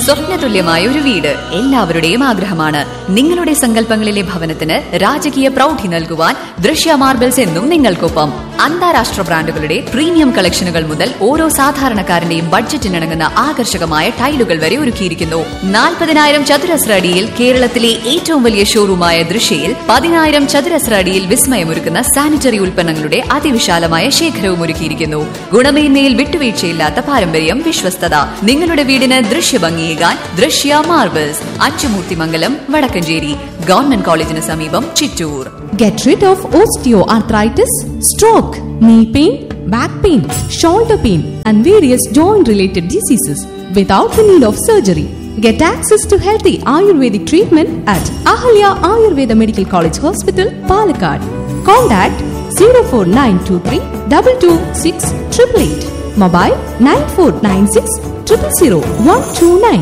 സ്വപ്നതുല്യമായ ഒരു വീട് എല്ലാവരുടെയും ആഗ്രഹമാണ് നിങ്ങളുടെ സങ്കല്പങ്ങളിലെ ഭവനത്തിന് രാജകീയ പ്രൗഢി നൽകുവാൻ ദൃശ്യ മാർബിൾസ് എന്നും നിങ്ങൾക്കൊപ്പം അന്താരാഷ്ട്ര ബ്രാൻഡുകളുടെ പ്രീമിയം കളക്ഷനുകൾ മുതൽ ഓരോ സാധാരണക്കാരന്റെയും ബഡ്ജറ്റിനിണങ്ങുന്ന ആകർഷകമായ ടൈലുകൾ വരെ ഒരുക്കിയിരിക്കുന്നു നാൽപ്പതിനായിരം ചതുരശ്ര അടിയിൽ കേരളത്തിലെ ഏറ്റവും വലിയ ഷോറൂമായ ദൃശ്യയിൽ പതിനായിരം ചതുരശ്ര അടിയിൽ വിസ്മയമൊരുക്കുന്ന സാനിറ്ററി ഉൽപ്പന്നങ്ങളുടെ അതിവിശാലമായ ശേഖരവും ഒരുക്കിയിരിക്കുന്നു ഗുണമേന്മയിൽ വിട്ടുവീഴ്ചയില്ലാത്ത പാരമ്പര്യം വിശ്വസ്തത നിങ്ങളുടെ വീടിന് ദൃശ്യഭംഗിയേകാൻ ദൃശ്യ മാർബിൾസ് അച്ചുമൂർത്തിമംഗലം വടക്കഞ്ചേരി ഗവൺമെന്റ് കോളേജിന് സമീപം Chittur Get rid of osteoarthritis, stroke, knee pain, back pain, shoulder pain, and various joint related diseases without the need of surgery. Get access to healthy Ayurvedic treatment at Ahalya Ayurveda Medical College Hospital, Palakkad. Contact 04923 226 888. Mobile 9496 000 129.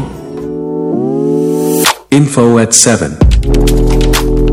Info at 7.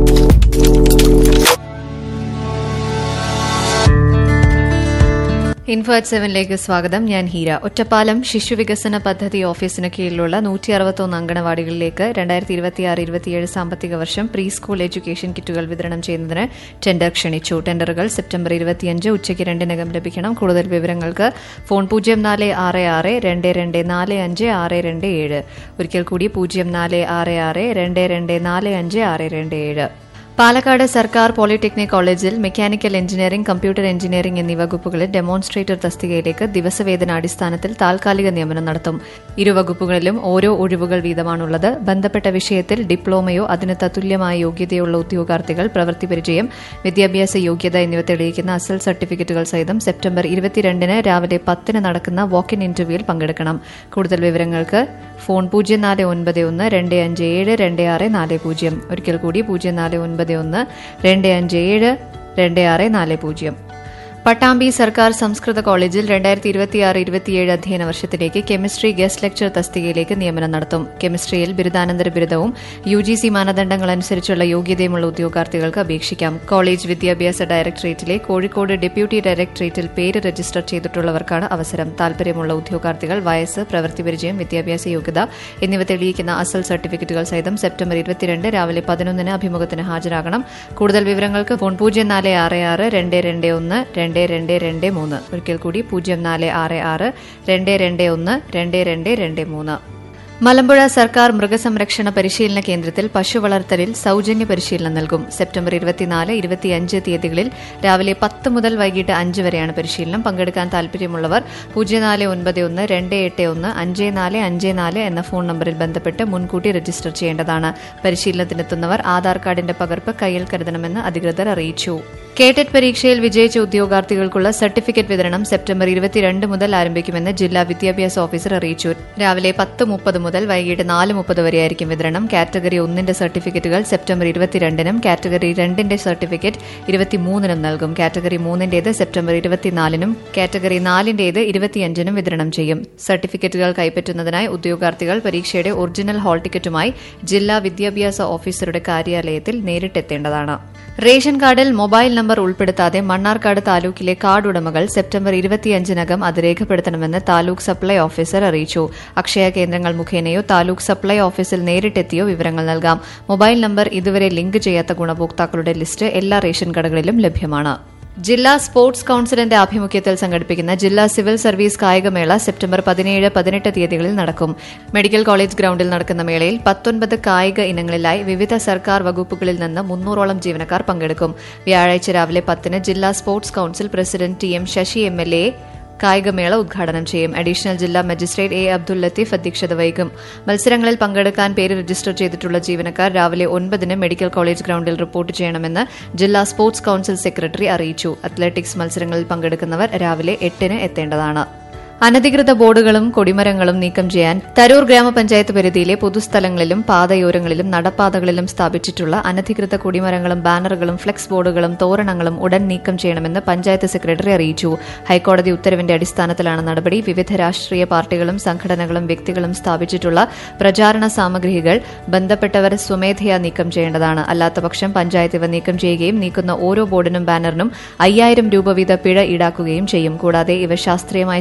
Info at സെവനിലേക്ക് സ്വാഗതം ഞാൻ ഹീര ഒറ്റപ്പാലം ശിശുവികസന പദ്ധതി ഓഫീസിന് കീഴിലുള്ള നൂറ്റി അറുപത്തൊന്ന് അങ്കണവാടികളിലേക്ക് രണ്ടായിരത്തി ഇരുപത്തിയാറ് ഇരുപത്തിയേഴ് സാമ്പത്തിക വർഷം പ്രീ സ്കൂൾ എഡ്യൂക്കേഷൻ കിറ്റുകൾ വിതരണം ചെയ്യുന്നതിന് ടെൻഡർ ക്ഷണിച്ചു ടെൻഡറുകൾ സെപ്റ്റംബർ ഇരുപത്തിയഞ്ച് ഉച്ചയ്ക്ക് രണ്ടിനകം ലഭിക്കണം കൂടുതൽ വിവരങ്ങൾക്ക് ഫോൺ പൂജ്യം നാല് ആറ് ആറ് രണ്ട് രണ്ട് നാല് അഞ്ച് ആറ് രണ്ട് ഏഴ് ഒരിക്കൽ കൂടി പൂജ്യം നാല് ആറ് ആറ് രണ്ട് രണ്ട് നാല് അഞ്ച് ആറ് രണ്ട് ഏഴ് പാലക്കാട് സർക്കാർ പോളിടെക്നിക് കോളേജിൽ മെക്കാനിക്കൽ എഞ്ചിനീയറിംഗ് കമ്പ്യൂട്ടർ എഞ്ചിനീയറിംഗ് എന്നീ വകുപ്പുകളിൽ ഡെമോൺസ്ട്രേറ്റർ തസ്തികയിലേക്ക് ദിവസവേതനാടിസ്ഥാനത്തിൽ താൽക്കാലിക നിയമനം നടത്തും ഇരു വകുപ്പുകളിലും ഓരോ ഒഴിവുകൾ വീതമാണുള്ളത് ബന്ധപ്പെട്ട വിഷയത്തിൽ ഡിപ്ലോമയോ അതിന് തത്തുല്യമായ യോഗ്യതയുള്ള ഉദ്യോഗാർത്ഥികൾ പ്രവൃത്തി പരിചയം വിദ്യാഭ്യാസ യോഗ്യത എന്നിവ തെളിയിക്കുന്ന അസൽ സർട്ടിഫിക്കറ്റുകൾ സഹിതം സെപ്റ്റംബർ ഇരുപത്തിരണ്ടിന് രാവിലെ പത്തിന് നടക്കുന്ന വാക്ക് ഇൻ ഇന്റർവ്യൂവിൽ പങ്കെടുക്കണം കൂടുതൽ വിവരങ്ങൾക്ക് ഫോൺ പൂജ്യം നാല് ഒൻപത് ഒന്ന് രണ്ട് അഞ്ച് ഏഴ് രണ്ട് ആറ് നാല് പൂജ്യം ഒരിക്കൽ കൂടി പൂജ്യം നാല് ഒൻപത് ഒന്ന് രണ്ട് അഞ്ച് ഏഴ് രണ്ട് ആറ് നാല് പൂജ്യം പട്ടാമ്പി സർക്കാർ സംസ്കൃത കോളേജിൽ രണ്ടായിരത്തി ഇരുപത്തിയാറ് ഇരുപത്തിയേഴ് അധ്യയന വർഷത്തിലേക്ക് കെമിസ്ട്രി ഗസ്റ്റ് ലെക്ചർ തസ്തികയിലേക്ക് നിയമനം നടത്തും കെമിസ്ട്രിയിൽ ബിരുദാനന്തര ബിരുദവും യു ജി സി മാനദണ്ഡങ്ങൾ അനുസരിച്ചുള്ള യോഗ്യതയുമുള്ള ഉദ്യോഗാർത്ഥികൾക്ക് അപേക്ഷിക്കാം കോളേജ് വിദ്യാഭ്യാസ ഡയറക്ടറേറ്റിലെ കോഴിക്കോട് ഡെപ്യൂട്ടി ഡയറക്ടറേറ്റിൽ പേര് രജിസ്റ്റർ ചെയ്തിട്ടുള്ളവർക്കാണ് അവസരം താൽപര്യമുള്ള ഉദ്യോഗാർത്ഥികൾ വയസ്സ് പ്രവൃത്തി പരിചയം വിദ്യാഭ്യാസ യോഗ്യത എന്നിവ തെളിയിക്കുന്ന അസൽ സർട്ടിഫിക്കറ്റുകൾ സഹിതം സെപ്റ്റംബർ ഇരുപത്തിരണ്ട് രാവിലെ പതിനൊന്നിന് അഭിമുഖത്തിന് ഹാജരാകണം കൂടുതൽ വിവരങ്ങൾക്ക് ഫോൺ പൂജ്യം നാല് ആറ് ആറ് രണ്ട് രണ്ട് ഒന്ന് രണ്ട് രണ്ട് രണ്ട് മൂന്ന് ഒരിക്കൽ കൂടി പൂജ്യം നാല് ആറ് ആറ് രണ്ട് രണ്ട് ഒന്ന് രണ്ട് രണ്ട് രണ്ട് മൂന്ന് മലമ്പുഴ സർക്കാർ മൃഗസംരക്ഷണ പരിശീലന കേന്ദ്രത്തിൽ പശു വളർത്തലിൽ സൌജന്യ പരിശീലനം നൽകും സെപ്റ്റംബർ ഇരുപത്തിനാല് ഇരുപത്തിയഞ്ച് തീയതികളിൽ രാവിലെ പത്ത് മുതൽ വൈകിട്ട് അഞ്ച് വരെയാണ് പരിശീലനം പങ്കെടുക്കാൻ താൽപര്യമുള്ളവർ പൂജ്യം നാല് ഒൻപത് ഒന്ന് രണ്ട് എട്ട് ഒന്ന് അഞ്ച് നാല് അഞ്ച് നാല് എന്ന ഫോൺ നമ്പറിൽ ബന്ധപ്പെട്ട് മുൻകൂട്ടി രജിസ്റ്റർ ചെയ്യേണ്ടതാണ് പരിശീലനത്തിനെത്തുന്നവർ ആധാർ കാർഡിന്റെ പകർപ്പ് കയ്യിൽ കരുതണമെന്ന് അധികൃതർ അറിയിച്ചു കേട്ടറ്റ് പരീക്ഷയിൽ വിജയിച്ച ഉദ്യോഗാർത്ഥികൾക്കുള്ള സർട്ടിഫിക്കറ്റ് വിതരണം സെപ്റ്റംബർ ഇരുപത്തിരണ്ട് മുതൽ ആരംഭിക്കുമെന്ന് ജില്ലാ വിദ്യാഭ്യാസ ഓഫീസർ അറിയിച്ചു രാവിലെ പത്ത് മുപ്പത് മുതൽ വൈകിട്ട് നാല് മുപ്പത് വരെയായിരിക്കും വിതരണം കാറ്റഗറി ഒന്നിന്റെ സർട്ടിഫിക്കറ്റുകൾ സെപ്റ്റംബർ ഇരുപത്തിരണ്ടിനും കാറ്റഗറി രണ്ടിന്റെ സർട്ടിഫിക്കറ്റ് ഇരുപത്തിമൂന്നിനും നൽകും കാറ്റഗറി മൂന്നിന്റേത് സെപ്റ്റംബർ ഇരുപത്തിനാലിനും കാറ്റഗറി നാലിന്റേത് ഇരുപത്തിയഞ്ചിനും വിതരണം ചെയ്യും സർട്ടിഫിക്കറ്റുകൾ കൈപ്പറ്റുന്നതിനായി ഉദ്യോഗാർത്ഥികൾ പരീക്ഷയുടെ ഒറിജിനൽ ഹാൾ ടിക്കറ്റുമായി ജില്ലാ വിദ്യാഭ്യാസ ഓഫീസറുടെ കാര്യാലയത്തിൽ നേരിട്ടെത്തേണ്ടതാണ് റേഷൻ കാർഡിൽ മൊബൈൽ നമ്പർ ഉൾപ്പെടുത്താതെ മണ്ണാർക്കാട് താലൂക്കിലെ കാർഡ് ഉടമകൾ സെപ്റ്റംബർ ഇരുപത്തിയഞ്ചിനകം അത് രേഖപ്പെടുത്തണമെന്ന് താലൂക്ക് സപ്ലൈ ഓഫീസർ അറിയിച്ചു അക്ഷയ കേന്ദ്രങ്ങൾ മുഖേനയോ താലൂക്ക് സപ്ലൈ ഓഫീസിൽ നേരിട്ടെത്തിയോ വിവരങ്ങൾ നൽകാം മൊബൈൽ നമ്പർ ഇതുവരെ ലിങ്ക് ചെയ്യാത്ത ഗുണഭോക്താക്കളുടെ ലിസ്റ്റ് എല്ലാ റേഷൻ കടകളിലും ലഭ്യമാണ് ജില്ലാ സ്പോർട്സ് കൌൺസിലിന്റെ ആഭിമുഖ്യത്തിൽ സംഘടിപ്പിക്കുന്ന ജില്ലാ സിവിൽ സർവീസ് കായികമേള സെപ്റ്റംബർ പതിനേഴ് പതിനെട്ട് തീയതികളിൽ നടക്കും മെഡിക്കൽ കോളേജ് ഗ്രൌണ്ടിൽ നടക്കുന്ന മേളയിൽ പത്തൊൻപത് കായിക ഇനങ്ങളിലായി വിവിധ സർക്കാർ വകുപ്പുകളിൽ നിന്ന് മുന്നൂറോളം ജീവനക്കാർ പങ്കെടുക്കും വ്യാഴാഴ്ച രാവിലെ പത്തിന് ജില്ലാ sports council president T M Sasi M L A കായികമേള ഉദ്ഘാടനം ചെയ്യും അഡീഷണൽ ജില്ലാ മജിസ്ട്രേറ്റ് എ അബ്ദുൽ ലത്തീഫ് അധ്യക്ഷത വഹിക്കും മത്സരങ്ങളിൽ പങ്കെടുക്കാൻ പേര് രജിസ്റ്റർ ചെയ്തിട്ടുള്ള ജീവനക്കാർ രാവിലെ ഒൻപതിന് മെഡിക്കൽ കോളേജ് ഗ്രൌണ്ടിൽ റിപ്പോർട്ട് ചെയ്യണമെന്ന് ജില്ലാ സ്പോർട്സ് കൌൺസിൽ സെക്രട്ടറി അറിയിച്ചു അത്ലറ്റിക്സ് മത്സരങ്ങളിൽ പങ്കെടുക്കുന്നവർ രാവിലെ എട്ടിന് എത്തേണ്ടതാണ് അനധികൃത ബോർഡുകളും കൊടിമരങ്ങളും നീക്കം ചെയ്യാൻ തരൂർ ഗ്രാമപഞ്ചായത്ത് പരിധിയിലെ പൊതുസ്ഥലങ്ങളിലും പാതയോരങ്ങളിലും നടപ്പാതകളിലും സ്ഥാപിച്ചിട്ടുള്ള അനധികൃത കൊടിമരങ്ങളും ബാനറുകളും ഫ്ലെക്സ് ബോർഡുകളും തോരണങ്ങളും ഉടൻ നീക്കം ചെയ്യണമെന്ന് പഞ്ചായത്ത് സെക്രട്ടറി അറിയിച്ചു ഹൈക്കോടതി ഉത്തരവിന്റെ അടിസ്ഥാനത്തിലാണ് നടപടി വിവിധ രാഷ്ട്രീയ പാർട്ടികളും സംഘടനകളും വ്യക്തികളും സ്ഥാപിച്ചിട്ടുള്ള പ്രചാരണ സാമഗ്രികൾ ബന്ധപ്പെട്ടവർ സ്വമേധയാ നീക്കം ചെയ്യേണ്ടതാണ് അല്ലാത്തപക്ഷം പഞ്ചായത്ത് ഇവ നീക്കം ചെയ്യുകയും നീക്കുന്ന ഓരോ ബോർഡിനും ബാനറിനും അയ്യായിരം രൂപ വീത പിഴ ഈടാക്കുകയും ചെയ്യും കൂടാതെ ഇവ ശാസ്ത്രീയമായി സംസ്കരിച്ച്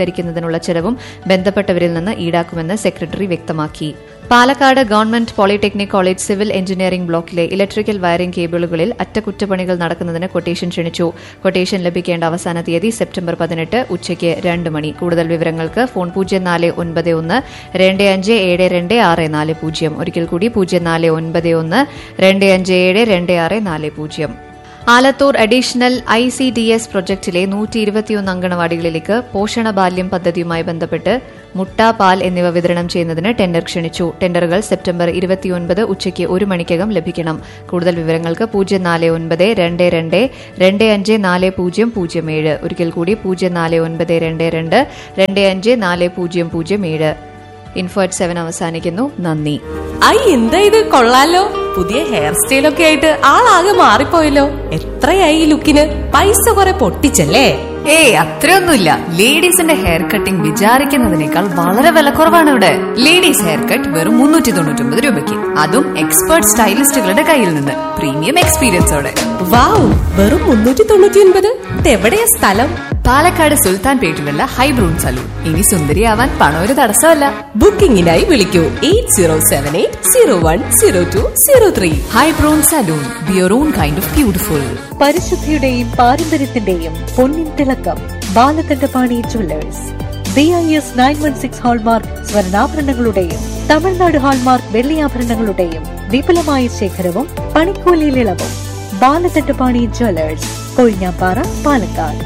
ധരിക്കുന്നതിനുള്ള ചെലവും ബന്ധപ്പെട്ടവരിൽ നിന്ന് ഈടാക്കുമെന്ന് സെക്രട്ടറി വ്യക്തമാക്കി Palakkad government polytechnic college civil engineering ബ്ലോക്കിലെ ഇലക്ട്രിക്കൽ വയറിംഗ് കേബിളുകളിൽ അറ്റകുറ്റപ്പണികൾ നടക്കുന്നതിന് കൊട്ടേഷൻ ക്ഷണിച്ചു കൊട്ടേഷൻ ലഭിക്കേണ്ട അവസാന തീയതി സെപ്റ്റംബർ പതിനെട്ട് ഉച്ചയ്ക്ക് രണ്ട് മണി കൂടുതൽ വിവരങ്ങൾക്ക് ഫോൺ പൂജ്യം നാല് ഒൻപത് ഒന്ന് രണ്ട് അഞ്ച് ഏഴ് രണ്ട് ആറ് നാല് പൂജ്യം ഒരിക്കൽ കൂടി പൂജ്യം നാല് ഒൻപത് ഒന്ന് രണ്ട് അഞ്ച് ഏഴ് രണ്ട് ആറ് നാല് പൂജ്യം Alathur additional I C D S പ്രൊജക്ടിലെ നൂറ്റി ഇരുപത്തിയൊന്ന് അങ്കണവാടികളിലേക്ക് പോഷണ ബാല്യം പദ്ധതിയുമായി ബന്ധപ്പെട്ട് മുട്ട പാൽ എന്നിവ വിതരണം ചെയ്യുന്നതിന് ടെൻഡർ ക്ഷണിച്ചു ടെൻഡറുകൾ സെപ്റ്റംബർ ഇരുപത്തിയൊൻപത് ഉച്ചയ്ക്ക് ഒരു മണിക്കകം ലഭിക്കണം കൂടുതൽ വിവരങ്ങൾക്ക് പൂജ്യം നാല് ഒൻപത് രണ്ട് രണ്ട് രണ്ട് അഞ്ച് നാല് പൂജ്യം പൂജ്യം ഏഴ് ഒരിക്കൽ കൂടി പൂജ്യം നാല് ഒൻപത് രണ്ട് രണ്ട് രണ്ട് അഞ്ച് നാല് പൂജ്യം പൂജ്യം ഏഴ് ഇൻഫോ അറ്റ് സെവൻ അവസാനിക്കുന്നു നന്ദി ഐ എന്താ ഇത് കൊള്ളാലോ പുതിയ ഹെയർ സ്റ്റൈലൊക്കെ ആയിട്ട് ആളാകെ മാറിപ്പോയല്ലോ എത്രയായി ഈ ലുക്കിന് പൈസ കുറെ പൊട്ടിച്ചല്ലേ ഏയ് അത്രയൊന്നുമില്ല ലേഡീസിന്റെ ഹെയർ കട്ടിംഗ് വിചാരിക്കുന്നതിനേക്കാൾ വളരെ വിലക്കുറവാണ് ഇവിടെ ലേഡീസ് ഹെയർ കട്ട് വെറും മുന്നൂറ്റി തൊണ്ണൂറ്റി ഒമ്പത് രൂപയ്ക്ക് അതും എക്സ്പേർട്ട് സ്റ്റൈലിസ്റ്റുകളുടെ കയ്യിൽ നിന്ന് പ്രീമിയം എക്സ്പീരിയൻസോടെ വാവ് വെറും മുന്നൂറ്റി തൊണ്ണൂറ്റി ഒൻപത് ഇതെവിടെയാ സ്ഥലം പാലക്കാട് സുൽത്താൻ പേട്ടിലുള്ള ഹൈബ്രൂൺ സലൂൺ ഇനി സുന്ദരിയാവാൻ പണം ഒരു തടസ്സമല്ല ബുക്കിംഗിനായി വിളിക്കൂ eight zero seven eight zero one zero two zero three Hybrun salon be your own kind of beautiful പരിശുദ്ധിയുടെയും പാരമ്പര്യത്തിന്റെയും പൊന്നിൻ തിളക്കം Balakantapani jewellers B I S nine one six hallmark സ്വർണ്ണാഭരണങ്ങളുടെയും തമിഴ്നാട് ഹാൾമാർക്ക് വെള്ളിയാഭരണങ്ങളുടെയും വിപുലമായ ശേഖരവും പണിക്കൂലിയിൽ ഇളവും Balakantapani jewellers Kozhinjampara Palakkad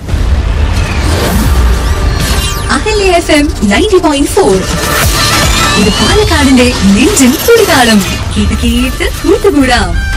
Ahalia F M ninety point four ഇത് പാലക്കാടിന്റെ നെഞ്ചിൻ തുടിതാളം കേട്ട് കേട്ട് കൂട്ടുകൂടാം